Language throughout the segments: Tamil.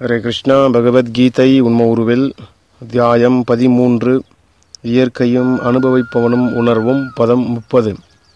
ஹரே கிருஷ்ணா பகவத்கீதை உண்ம உருவில் அத்தியாயம் பதிமூன்று இயற்கையும் அனுபவிப்பவனும் உணர்வும் பதம் முப்பது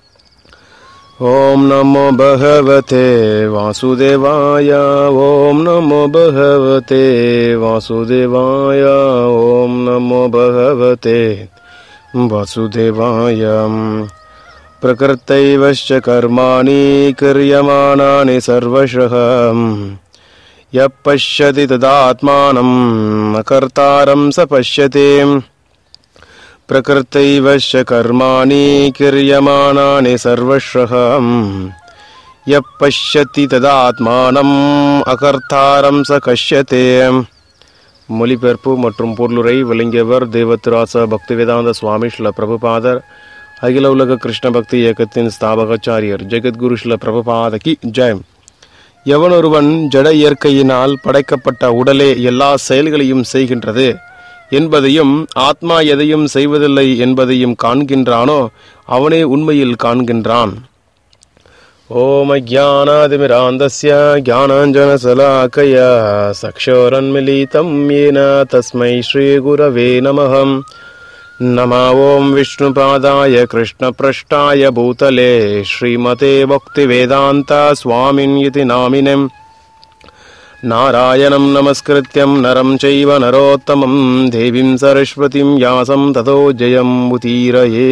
ஓம் நமோ பகவதே வாசுதேவாய ஓம் நமோ பகவதே வாசுதேவாய ஓம் நமோ பகவதே வாசுதேவாயம் प्रकृतैवश्च कर्माणि क्रियमाणानि सर्वशः यः पश्यति तदात्मानम् अकर्तारं स पश्यति प्रकृतैवश्च कर्माणि क्रियमाणानि सर्वशः यः पश्यति तदात्मानम् அகர்த்தாரம் ச கஷ்யத்தே மொழிபெயர்ப்பு மற்றும் பொருளுரை விளங்கியவர் தேவத்திராச பக்திவேதாந்த சுவாமி ஸ்ல பிரபுபாதர் அகில உலக கிருஷ்ண பக்தி இயக்கத்தின் ஸ்தாபகாச்சாரியர் ஜெகத்குரு ஸ்ல பிரபுபாதகி ஜெயம் எவனொருவன் ஜட இயற்கையினால் படைக்கப்பட்ட உடலே எல்லா செயல்களையும் செய்கின்றது என்பதையும் ஆத்மா எதையும் செய்வதில்லை என்பதையும் காண்கின்றானோ அவனே உண்மையில் காண்கின்றான் ஓம் அஜானாதிமிராந்தஸ்ய ஜானாஞ்சனசலாக்கய சக்ஷோரன்மிலிதம் येन तस्मै श्रीगुरवे नमः नमा ॐ विष्णुपादाय कृष्णपृष्ठाय भूतले श्रीमते भक्तिवेदान्ता स्वामिन् इति नामिनम् नारायणं नमस्कृत्यं नरं चैव नरोत्तमं देवीं सरस्वतीं यासं ततो जयम् उतीरये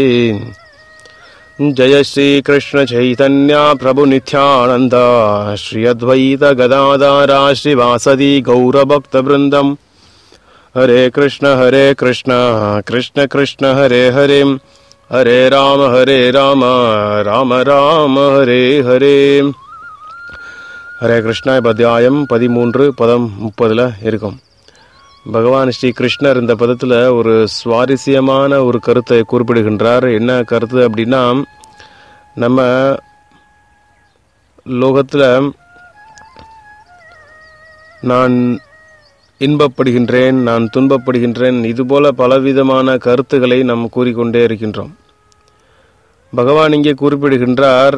जय श्रीकृष्णचैतन्या प्रभुनित्यानन्द श्री अद्वैतगदाधारा श्रीवासदि गौरभक्तवृन्दम् हरे कृष्ण हरे कृष्ण कृष्ण कृष्ण हरे हरे हरे राम हरे राम राम राम हरे हरे ஹரே கிருஷ்ணா இப்போ அத்தியாயம் பதிமூன்று பதம் முப்பதில் இருக்கும் பகவான் ஸ்ரீ கிருஷ்ணர் இந்த பதத்தில் ஒரு சுவாரஸ்யமான ஒரு கருத்தை குறிப்பிடுகின்றார் என்ன கருத்து அப்படின்னா நம்ம லோகத்தில் நான் இன்பப்படுகின்றேன் நான் துன்பப்படுகின்றேன் இதுபோல பலவிதமான கருத்துக்களை நாம் கூறிக்கொண்டே இருக்கின்றோம் பகவான் இங்கே குறிப்பிடுகின்றார்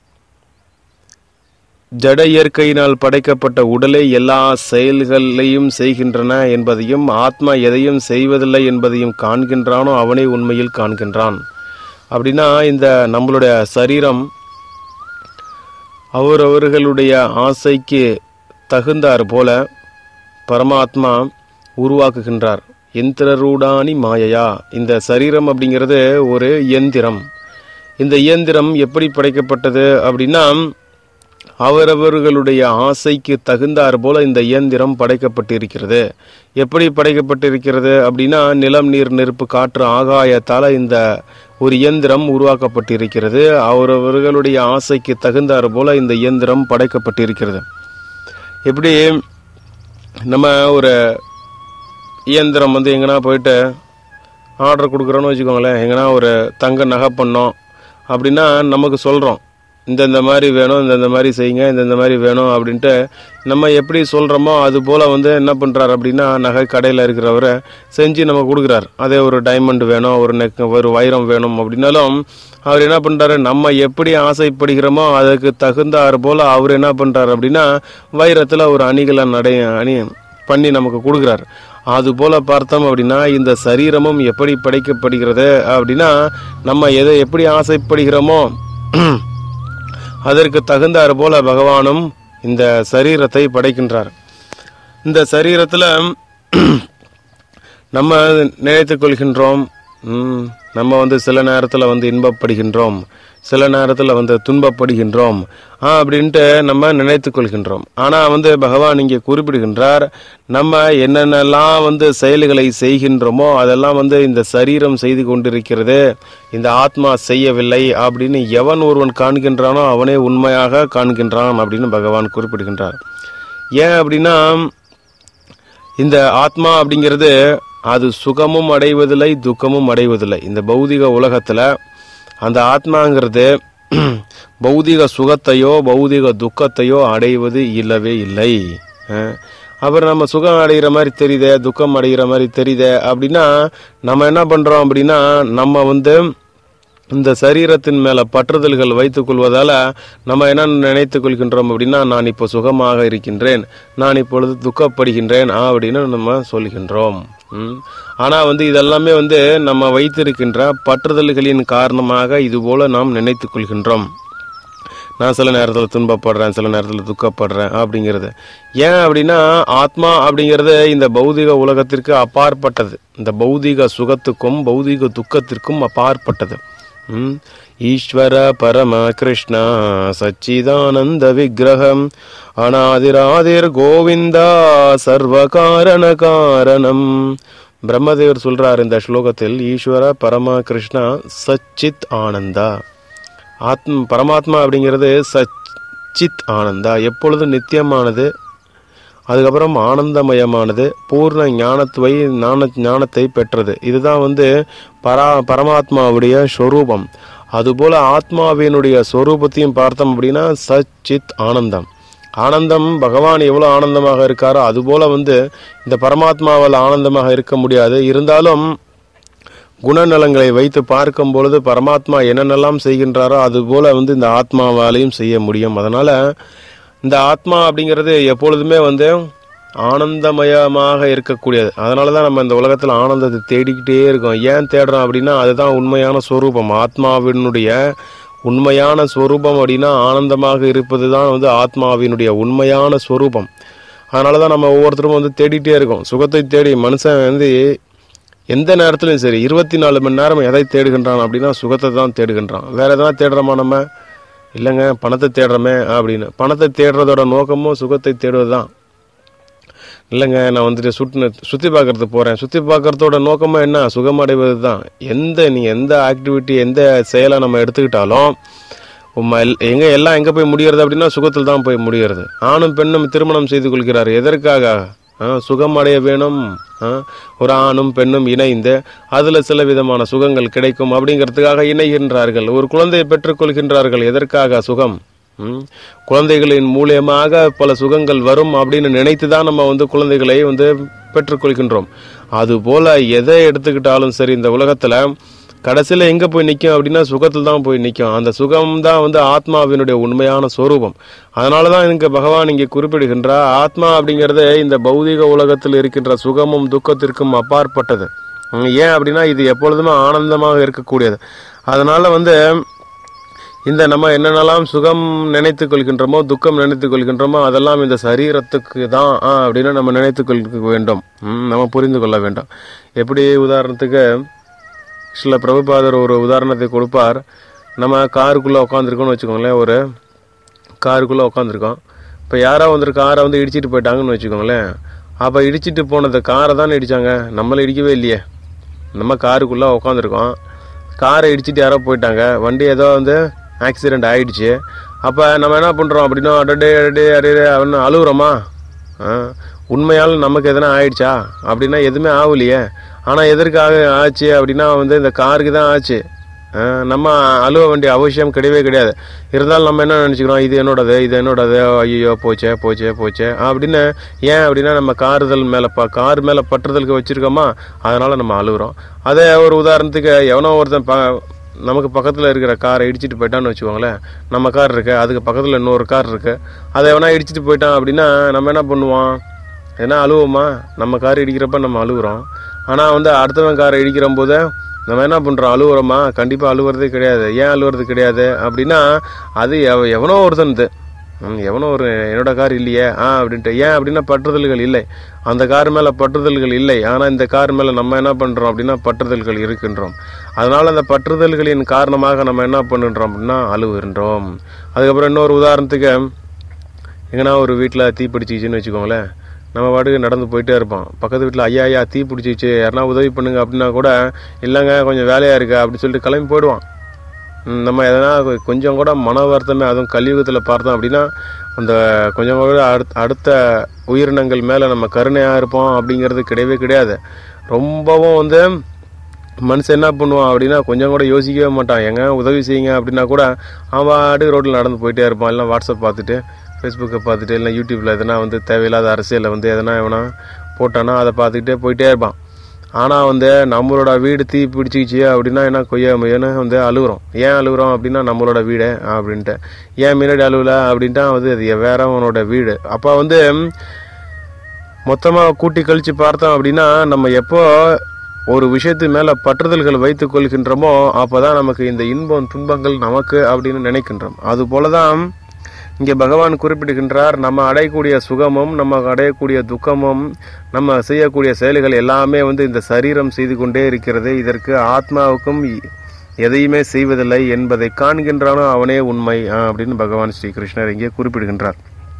ஜட இயற்கையினால் படைக்கப்பட்ட உடலே எல்லா செயல்களையும் செய்கின்றன என்பதையும் ஆத்மா எதையும் செய்வதில்லை என்பதையும் காண்கின்றானோ அவனே உண்மையில் காண்கின்றான் அப்படின்னா இந்த நம்மளுடைய சரீரம் அவரவர்களுடைய ஆசைக்கு தகுந்தார் போல பரமாத்மா உருவாக்குகின்றார் எந்திரரூடானி மாயையா இந்த சரீரம் அப்படிங்கிறது ஒரு இயந்திரம் இந்த இயந்திரம் எப்படி படைக்கப்பட்டது அப்படின்னா அவரவர்களுடைய ஆசைக்கு தகுந்தார் போல இந்த இயந்திரம் படைக்கப்பட்டிருக்கிறது எப்படி படைக்கப்பட்டிருக்கிறது அப்படின்னா நிலம் நீர் நெருப்பு காற்று ஆகாயத்தால் இந்த ஒரு இயந்திரம் உருவாக்கப்பட்டிருக்கிறது அவரவர்களுடைய ஆசைக்கு தகுந்தார் போல இந்த இயந்திரம் படைக்கப்பட்டிருக்கிறது எப்படி நம்ம ஒரு இயந்திரம் வந்து எங்கன்னா போயிட்டு ஆர்டர் கொடுக்குறோன்னு வச்சுக்கோங்களேன் எங்கன்னா ஒரு தங்க நகை பண்ணோம் அப்படின்னா நமக்கு சொல்கிறோம் இந்தந்த மாதிரி வேணும் இந்தந்த மாதிரி செய்யுங்க இந்தந்த மாதிரி வேணும் அப்படின்ட்டு நம்ம எப்படி சொல்கிறோமோ அது போல் வந்து என்ன பண்ணுறாரு அப்படின்னா நகை கடையில் இருக்கிறவரை செஞ்சு நம்ம கொடுக்குறாரு அதே ஒரு டைமண்ட் வேணும் ஒரு நெக் ஒரு வைரம் வேணும் அப்படின்னாலும் அவர் என்ன பண்ணுறாரு நம்ம எப்படி ஆசைப்படுகிறோமோ அதுக்கு தகுந்தாறு போல் அவர் என்ன பண்ணுறாரு அப்படின்னா வைரத்தில் ஒரு அணிகளை நடை அணி பண்ணி நமக்கு கொடுக்குறாரு அது போல பார்த்தோம் அப்படின்னா இந்த சரீரமும் எப்படி படைக்கப்படுகிறது அப்படின்னா நம்ம எதை எப்படி ஆசைப்படுகிறோமோ அதற்கு தகுந்தாறு போல பகவானும் இந்த சரீரத்தை படைக்கின்றார் இந்த சரீரத்தில் நம்ம நினைத்துக் கொள்கின்றோம் நம்ம வந்து சில நேரத்தில் வந்து இன்பப்படுகின்றோம் சில நேரத்தில் வந்து துன்பப்படுகின்றோம் அப்படின்ட்டு நம்ம நினைத்து கொள்கின்றோம் ஆனால் வந்து பகவான் இங்கே குறிப்பிடுகின்றார் நம்ம என்னென்னலாம் வந்து செயல்களை செய்கின்றோமோ அதெல்லாம் வந்து இந்த சரீரம் செய்து கொண்டிருக்கிறது இந்த ஆத்மா செய்யவில்லை அப்படின்னு எவன் ஒருவன் காண்கின்றானோ அவனே உண்மையாக காண்கின்றான் அப்படின்னு பகவான் குறிப்பிடுகின்றார் ஏன் அப்படின்னா இந்த ஆத்மா அப்படிங்கிறது அது சுகமும் அடைவதில்லை துக்கமும் அடைவதில்லை இந்த பௌதிக உலகத்தில் அந்த ஆத்மாங்கிறது பௌதிக சுகத்தையோ பௌதிக துக்கத்தையோ அடைவது இல்லவே இல்லை அப்புறம் நம்ம சுகம் அடைகிற மாதிரி தெரியுதே துக்கம் அடைகிற மாதிரி தெரியுதே அப்படின்னா நம்ம என்ன பண்ணுறோம் அப்படின்னா நம்ம வந்து இந்த சரீரத்தின் மேல பற்றுதல்கள் வைத்துக் கொள்வதால நம்ம என்ன நினைத்துக் கொள்கின்றோம் அப்படின்னா நான் இப்போ சுகமாக இருக்கின்றேன் நான் இப்பொழுது துக்கப்படுகின்றேன் அப்படின்னு நம்ம சொல்கின்றோம் ம். ஆனா வந்து இதெல்லாமே வந்து நம்ம வைத்திருக்கின்ற பற்றுதல்களின் காரணமாக இது போல நாம் நினைத்துக் கொள்கின்றோம் நான் சில நேரத்தில் துன்பப்படுறேன் சில நேரத்தில் துக்கப்படுறேன் அப்படிங்கிறது ஏன் அப்படின்னா ஆத்மா அப்படிங்கிறது இந்த பௌதிக உலகத்திற்கு அப்பாற்பட்டது இந்த பௌதிக சுகத்துக்கும் பௌதிக துக்கத்திற்கும் அப்பாற்பட்டது ம். ஈஸ்வர பரம கிருஷ்ணா சச்சிதானந்த விக்கிரகம் அனாதிராதிர் கோவிந்தா சர்வ காரண காரணம் பிரம்மதேவர் சொல்றார் இந்த ஸ்லோகத்தில் ஈஸ்வர பரம கிருஷ்ணா சச்சித் ஆனந்தா ஆத்ம பரமாத்மா அப்படிங்கிறது சச்சித் ஆனந்தா எப்பொழுதும் நித்தியமானது அதுக்கப்புறம் ஆனந்தமயமானது பூர்ண ஞானத்துவை ஞான ஞானத்தை பெற்றது இதுதான் வந்து பரா பரமாத்மாவுடைய ஸ்வரூபம் அதுபோல ஆத்மாவினுடைய ஸ்வரூபத்தையும் பார்த்தோம் அப்படின்னா சச்சித் ஆனந்தம் ஆனந்தம் பகவான் எவ்வளோ ஆனந்தமாக இருக்காரோ அதுபோல வந்து இந்த பரமாத்மாவால் ஆனந்தமாக இருக்க முடியாது இருந்தாலும் குணநலங்களை வைத்து பார்க்கும் பொழுது பரமாத்மா என்னென்னலாம் செய்கின்றாரோ அதுபோல வந்து இந்த ஆத்மாவாலையும் செய்ய முடியும் அதனால இந்த ஆத்மா அப்படிங்கிறது எப்பொழுதுமே வந்து ஆனந்தமயமாக இருக்கக்கூடியது அதனால தான் நம்ம இந்த உலகத்தில் ஆனந்தத்தை தேடிக்கிட்டே இருக்கோம் ஏன் தேடுறோம் அப்படின்னா அதுதான் உண்மையான ஸ்வரூபம் ஆத்மாவினுடைய உண்மையான ஸ்வரூபம் அப்படின்னா ஆனந்தமாக இருப்பது தான் வந்து ஆத்மாவினுடைய உண்மையான ஸ்வரூபம் அதனால தான் நம்ம ஒவ்வொருத்தரும் வந்து தேடிட்டே இருக்கோம் சுகத்தை தேடி மனுஷன் வந்து எந்த நேரத்திலும் சரி இருபத்தி நாலு மணி நேரம் எதை தேடுகின்றான் அப்படின்னா சுகத்தை தான் தேடுகின்றான் வேற எதனா தேடுறோமா நம்ம இல்லைங்க பணத்தை தேடுறோமே அப்படின்னு பணத்தை தேடுறதோட நோக்கமும் சுகத்தை தேடுவது தான் இல்லைங்க நான் வந்துட்டு சுட்டு சுற்றி பார்க்கறது போகிறேன் சுற்றி பார்க்கறதோட நோக்கமாக என்ன சுகமடைவது தான் எந்த நீ எந்த ஆக்டிவிட்டி எந்த செயலை நம்ம எடுத்துக்கிட்டாலும் உம்ம எல்- எங்க எல்லாம் எங்க போய் முடியறது அப்படின்னா சுகத்தில் தான் போய் முடியறது ஆணும் பெண்ணும் திருமணம் செய்து கொள்கிறார் எதற்காக ஆ, சுகம் அடைய வேணும் ஆ, ஒரு ஆணும் பெண்ணும் இணைந்து அதுல சில விதமான சுகங்கள் கிடைக்கும் அப்படிங்கிறதுக்காக இணைகின்றார்கள் ஒரு குழந்தையை பெற்றுக்கொள்கின்றார்கள் எதற்காக சுகம் ம்? குழந்தைகளின் மூலியமாக பல சுகங்கள் வரும் அப்படின்னு நினைத்து தான் நம்ம வந்து குழந்தைகளை வந்து பெற்றுக்கொள்கின்றோம் அதுபோல எதை எடுத்துக்கிட்டாலும் சரி இந்த உலகத்துல கடைசியில் எங்கே போய் நிற்கும் அப்படின்னா சுகத்தில் தான் போய் நிற்கும் அந்த சுகம் தான் வந்து ஆத்மாவினுடைய உண்மையான ஸ்வரூபம் அதனால தான் இங்கே பகவான் இங்கே குறிப்பிடுகின்றார் ஆத்மா அப்படிங்கிறது இந்த பௌதிக உலகத்தில் இருக்கின்ற சுகமும் துக்கத்திற்கும் அப்பாற்பட்டது உம், ஏன் அப்படின்னா இது எப்பொழுதுமே ஆனந்தமாக இருக்கக்கூடியது அதனால வந்து இந்த நம்ம என்னென்னலாம் சுகம் நினைத்துக் கொள்கின்றோமோ துக்கம் நினைத்துக் கொள்கின்றோமோ அதெல்லாம் இந்த சரீரத்துக்கு தான் ஆ, அப்படின்னு நம்ம நினைத்துக் கொள்ள வேண்டும் ம், நம்ம புரிந்து கொள்ள வேண்டும் எப்படி உதாரணத்துக்கு சில பிரபுபாதர் ஒரு உதாரணத்தை கொடுப்பார் நம்ம காருக்குள்ளே உட்காந்துருக்கோம்னு வச்சுக்கோங்களேன் ஒரு காருக்குள்ளே உட்காந்துருக்கோம் இப்போ யாரோ வந்து காரை வந்து இடிச்சிட்டு போயிட்டாங்கன்னு வச்சுக்கோங்களேன் அப்போ இடிச்சிட்டு போனது காரை தானே இடிச்சாங்க நம்மளை இடிக்கவே இல்லையே நம்ம காருக்குள்ளே உட்காந்துருக்கோம் காரை இடிச்சிட்டு யாரோ போயிட்டாங்க வண்டி ஏதோ வந்து ஆக்சிடெண்ட் ஆயிடுச்சு அப்போ நம்ம என்ன பண்ணுறோம் அப்படின்னா அடடே அடடே அடே அவனு அழுகுறோமா ஆ, உண்மையால் நமக்கு எதனா ஆயிடுச்சா அப்படின்னா எதுவுமே ஆகலையே ஆனால் எதற்காக ஆச்சு அப்படின்னா வந்து இந்த காருக்கு தான் ஆச்சு ஆ, நம்ம அழுவ வேண்டிய அவசியம் கிடையவே கிடையாது இருந்தாலும் நம்ம என்ன நினச்சிக்கிறோம் இது என்னோடது இது என்னோடது ஐயோ போச்சே போச்சே போச்சே அப்படின்னு ஏன் அப்படின்னா நம்ம காருதல் மேலே ப கார் மேலே பற்றுதலுக்கு வச்சுருக்கோமா அதனால் நம்ம அழுகுறோம் அதே ஒரு உதாரணத்துக்கு எவனோ ஒருத்தன் ப நமக்கு பக்கத்தில் இருக்கிற காரை இடிச்சிட்டு போயிட்டான்னு வச்சுக்கோங்களேன் நம்ம கார் இருக்கு அதுக்கு பக்கத்தில் இன்னொரு கார் இருக்கு அதை எவனா இடிச்சிட்டு போயிட்டான் அப்படின்னா நம்ம என்ன பண்ணுவோம் ஏன்னா அழுவோமா நம்ம கார் இடிக்கிறப்ப நம்ம அழுகுறோம் ஆனால் வந்து அடுத்தவன் காரை இடிக்கிற போது நம்ம என்ன பண்ணுறோம் அழுகுறோமா கண்டிப்பாக அழுவுறதே கிடையாது ஏன் அழுவுறது கிடையாது அப்படின்னா அது எவ- எவனோ ஒருத்தனுது ம், எவனோ ஒரு என்னோட கார் இல்லையே ஆ அப்படின்ட்டு ஏன் அப்படின்னா பற்றுதல்கள் இல்லை அந்த கார் மேலே பற்றுதல்கள் இல்லை ஆனால் இந்த கார் மேலே நம்ம என்ன பண்ணுறோம் அப்படின்னா பற்றுதல்கள் இருக்கின்றோம் அதனால் அந்த பற்றுதல்களின் காரணமாக நம்ம என்ன பண்ணுன்றோம் அப்படின்னா அழுவுகின்றோம் அதுக்கப்புறம் இன்னொரு உதாரணத்துக்கு எங்கன்னா ஒரு வீட்டில் தீ பிடிச்சிச்சின்னு வச்சுக்கோங்களேன் நம்ம பாட்டுக்கு நடந்து போயிட்டே இருப்போம் பக்கத்து வீட்டில் ஐயா ஐயா தீ பிடிச்சிச்சு யாருனா உதவி பண்ணுங்க அப்படின்னா கூட இல்லைங்க கொஞ்சம் வேலையாக இருக்கு அப்படின்னு சொல்லிட்டு கிளம்பி போயிடுவான் ம், நம்ம எதனா கொ- கொஞ்சம் கூட மன வருத்தமே அதுவும் கலியுகத்தில் பார்த்தோம் அப்படின்னா அந்த கொஞ்சம் கூட அடுத்த அடுத்த உயிரினங்கள் மேலே நம்ம கருணையாக இருப்போம் அப்படிங்கிறது கிடையவே கிடையாது ரொம்பவும் வந்து மனுஷன் என்ன பண்ணுவான் அப்படின்னா கொஞ்சம் கூட யோசிக்கவே மாட்டான் எங்க உதவி செய்யுங்க அப்படின்னா கூட அவன் பாட்டுக்கு ரோட்டில் நடந்து போயிட்டே இருப்பான் இல்லை வாட்ஸ்அப் பார்த்துட்டு ஃபேஸ்புக்கை பார்த்துட்டு இல்லை யூடியூப்பில் எதனா வந்து தேவையில்லாத அரசியலில் வந்து எதனா எவனா போட்டானா அதை பார்த்துக்கிட்டே போயிட்டே இருப்பான் ஆனால் வந்து நம்மளோட வீடு தீ பிடிச்சிக்கிச்சு அப்படின்னா என்ன கொய்யா மையன்னு வந்து அழுகுறோம் ஏன் அழுகுறோம் அப்படின்னா நம்மளோட வீடு அப்படின்ட்டு ஏன் முன்னாடி அழுவல அப்படின்ட்டா வந்து அது வேறவனோட வீடு அப்போ வந்து மொத்தமாக கூட்டி கழிச்சு பார்த்தோம் அப்படின்னா நம்ம எப்போ ஒரு விஷயத்து மேலே பற்றுதல்கள் வைத்துக் கொள்கின்றோமோ அப்போதான் நமக்கு இந்த இன்பம் துன்பங்கள் நமக்கு அப்படின்னு நினைக்கின்றோம் அதுபோல தான் இங்கே பகவான் குறிப்பிடுகின்றார் நம்ம அடையக்கூடிய சுகமும் நம்ம அடையக்கூடிய துக்கமும் நம்ம செய்யக்கூடிய செயல்கள் எல்லாமே வந்து இந்த சரீரம் செய்து கொண்டே இருக்கிறது இதற்கு ஆத்மாவுக்கும் எதையுமே செய்வதில்லை என்பதை காண்கின்றானோ அவனே உண்மை ஆஹ், அப்படின்னு பகவான் ஸ்ரீ கிருஷ்ணர் இங்கே குறிப்பிடுகின்றார்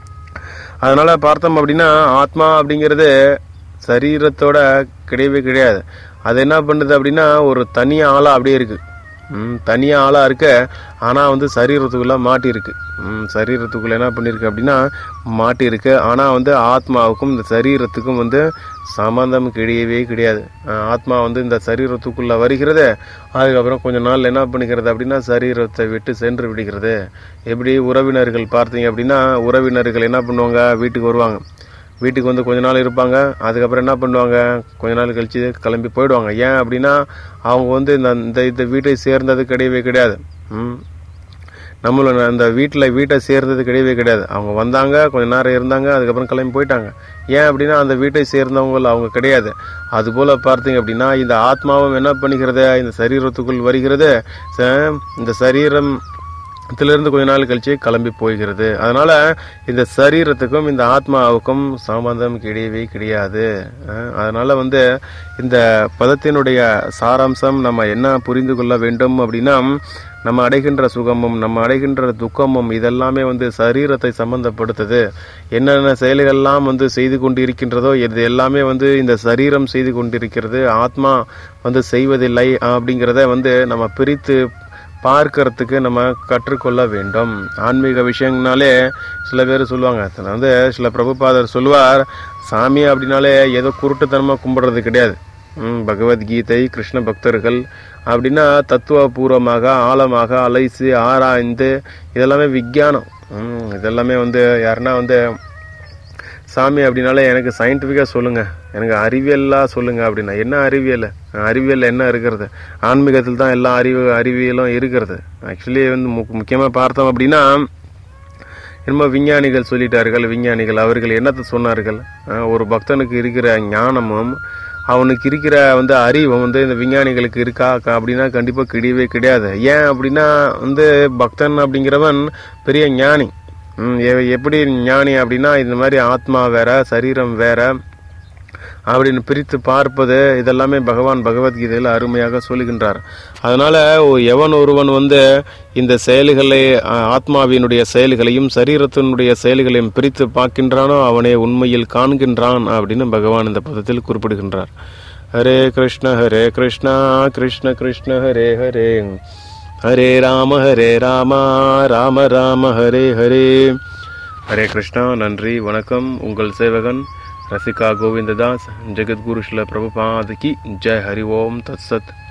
அதனால பார்த்தோம் அப்படின்னா ஆத்மா அப்படிங்கிறது சரீரத்தோட கிடையவே கிடையாது அது என்ன பண்ணுது அப்படின்னா ஒரு தனி ஆளா அப்படியே இருக்கு ம், தனியா ஆளா இருக்க ஆனா வந்து சரீரத்துக்குள்ள மாட்டி இருக்கு ம், சரீரத்துக்குள்ள என்ன பண்ணிருக்கு அப்படின்னா மாட்டி இருக்கு ஆனா வந்து ஆத்மாவுக்கும் இந்த சரீரத்துக்கும் வந்து சம்பந்தம் கிடையவே கிடையாது அஹ், ஆத்மா வந்து இந்த சரீரத்துக்குள்ள வருகிறது அதுக்கப்புறம் கொஞ்ச நாள் என்ன பண்ணிக்கிறது அப்படின்னா சரீரத்தை விட்டு சென்று விடுகிறது எப்படி உறவினர்கள் பார்த்தீங்க அப்படின்னா உறவினர்கள் என்ன பண்ணுவாங்க வீட்டுக்கு வருவாங்க வீட்டுக்கு வந்து கொஞ்ச நாள் இருப்பாங்க அதுக்கப்புறம் என்ன பண்ணுவாங்க கொஞ்ச நாள் கழிச்சு கிளம்பி போயிடுவாங்க ஏன் அப்படின்னா அவங்க வந்து இந்த இந்த இந்த வீட்டை சேர்ந்தது கிடையவே கிடையாது ம் நம்மள அந்த வீட்டில் வீட்டை சேர்ந்தது கிடையவே கிடையாது அவங்க வந்தாங்க கொஞ்ச நேரம் இருந்தாங்க அதுக்கப்புறம் கிளம்பி போயிட்டாங்க ஏன் அப்படின்னா அந்த வீட்டை சேர்ந்தவங்க அவங்க கிடையாது அதுபோல் பார்த்தீங்க அப்படின்னா இந்த ஆத்மாவும் என்ன பண்ணிக்கிறது இந்த சரீரத்துக்குள் வருகிறது ச- இந்த சரீரம் இதிலிருந்து கொஞ்ச நாள் கழிச்சு கிளம்பி போய்கிறது அதனால இந்த சரீரத்துக்கும் இந்த ஆத்மாவுக்கும் சம்பந்தம் கிடையவே கிடையாது அஹ் அதனால வந்து இந்த பதத்தினுடைய சாராம்சம் நம்ம என்ன புரிந்து கொள்ள வேண்டும் அப்படின்னா நம்ம அடைகின்ற சுகமும் நம்ம அடைகின்ற துக்கமும் இதெல்லாமே வந்து சரீரத்தை சம்பந்தப்படுத்துது என்னென்ன செயல்கள்லாம் வந்து செய்து கொண்டு இருக்கின்றதோ இது எல்லாமே வந்து இந்த சரீரம் செய்து கொண்டிருக்கிறது ஆத்மா வந்து செய்வதில்லை அப்படிங்கிறத வந்து நம்ம பிரித்து பார்க்கறதுக்கு நம்ம கற்றுக்கொள்ள வேண்டும் ஆன்மீக விஷயங்கனாலே சில பேர் சொல்லுவாங்க அதுல வந்து சில பிரபுபாதர் சொல்லுவார் சாமி அப்படின்னாலே ஏதோ குருட்டுத்தனமாக கும்பிடுறது கிடையாது ம், பகவத்கீதை கிருஷ்ண பக்தர்கள் அப்படின்னா தத்துவபூர்வமாக ஆழமாக அலைசி ஆராய்ந்து இதெல்லாமே விஞ்ஞானம் ம், இதெல்லாமே வந்து யாருன்னா வந்து சாமி அப்படின்னாலே எனக்கு சயின்டிஃபிக்காக சொல்லுங்க எனக்கு அறிவியலாக சொல்லுங்க அப்படின்னா என்ன அறிவியல் அறிவியல் என்ன இருக்கிறது ஆன்மீகத்தில் தான் எல்லா அறிவு அறிவியலும் இருக்கிறது ஆக்சுவலி வந்து முக் முக்கியமாக பார்த்தோம் அப்படின்னா என்னமோ விஞ்ஞானிகள் சொல்லிட்டார்கள் விஞ்ஞானிகள் அவர்கள் என்னத்தை சொன்னார்கள் அஹ் ஒரு பக்தனுக்கு இருக்கிற ஞானமும் அவனுக்கு இருக்கிற வந்து அறிவும் வந்து இந்த விஞ்ஞானிகளுக்கு இருக்கா க- அப்படின்னா கண்டிப்பாக கிடையவே கிடையாது ஏன் அப்படின்னா வந்து பக்தன் அப்படிங்கிறவன் பெரிய ஞானி ம், எ- எப்படி ஞானி அப்படின்னா இந்த மாதிரி ஆத்மா வேற சரீரம் வேற அப்படின்னு பிரித்து பார்ப்பது இதெல்லாமே பகவான் பகவத்கீதையில் அருமையாக சொல்லுகின்றார் அதனால ஒ- எவன் ஒருவன் வந்து இந்த செயல்களை அ, ஆத்மாவினுடைய செயல்களையும் சரீரத்தினுடைய செயல்களையும் பிரித்து பார்க்கின்றானோ அவனே உண்மையில் காண்கின்றான் அப்படின்னு பகவான் இந்த பதத்தில் குறிப்பிடுகின்றார் ஹரே கிருஷ்ண ஹரே கிருஷ்ணா கிருஷ்ண கிருஷ்ண ஹரே ஹரே ஹரே ராம ஹரே ராமா ராம ராம ஹரே ஹரே ஹரே கிருஷ்ணா நன்றி வணக்கம் உங்கள் சேவகன் ரசிகா கோவிந்ததாஸ் ஜெகத்குரு ஸ்ல பிரபுபாத் கி ஜெய் ஹரி ஓம் தத் சத்